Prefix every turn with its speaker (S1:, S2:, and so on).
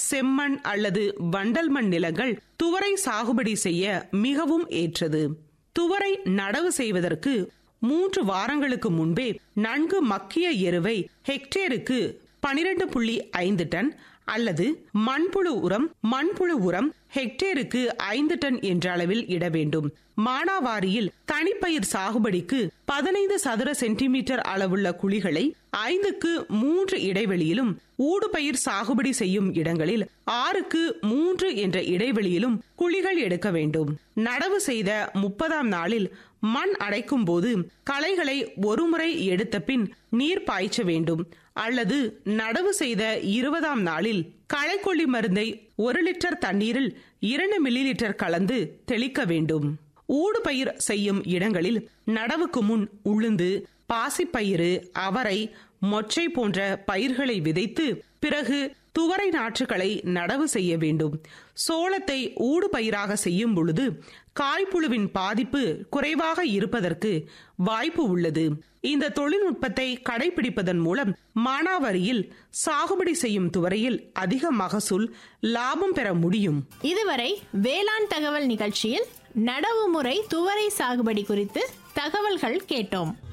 S1: செம்மண் அல்லது வண்டல் மண் நிலங்கள் துவரை சாகுபடி செய்ய மிகவும் ஏற்றது துவரை நடவு செய்வதற்கு மூன்று வாரங்களுக்கு முன்பே நன்கு மக்கிய எருவை ஹெக்டேருக்கு பனிரெண்டு புள்ளி ஐந்து டன் அல்லது மண்புழு உரம் மண்புழு உரம் ஹெக்டேருக்கு ஐந்து டன் என்ற அளவில் இட வேண்டும் மானாவாரியில் தனிப்பயிர் சாகுபடிக்கு பதினைந்து சதுர சென்டிமீட்டர் அளவுள்ள குழிகளை ஐந்துக்கு மூன்று இடைவெளியிலும் ஊடுபயிர் சாகுபடி செய்யும் இடங்களில் ஆறுக்கு மூன்று என்ற இடைவெளியிலும் குழிகள் எடுக்க வேண்டும் நடவு செய்த முப்பதாம் நாளில் மண் அடைக்கும் போது களைகளை ஒருமுறை எடுத்த பின் நீர் பாய்ச்ச வேண்டும் அல்லது நடவு செய்த இருபதாம் நாளில் களைக்கொல்லி மருந்தை ஒரு லிட்டர் தண்ணீரில் இரண்டு மில்லி லிட்டர் கலந்து தெளிக்க வேண்டும் ஊடுபயிர் செய்யும் இடங்களில் நடவுக்கு முன் உளுந்து பாசிப்பயிறு அவரை மொச்சை போன்ற பயிர்களை விதைத்து பிறகு துவரை நாற்றுகளை நடவு செய்ய வேண்டும் சோளத்தை ஊடு பயிராக செய்யும் பொழுது காய்ப்புழுவின் பாதிப்பு குறைவாக இருப்பதற்கு வாய்ப்பு உள்ளது இந்த தொழில்நுட்பத்தை கடைபிடிப்பதன் மூலம் மானாவரியில் சாகுபடி செய்யும் துவரையில் அதிக மகசூல் லாபம் பெற முடியும்
S2: இதுவரை வேளாண் தகவல் நிகழ்ச்சியில் நடவு முறை துவரை சாகுபடி குறித்து தகவல்கள் கேட்டோம்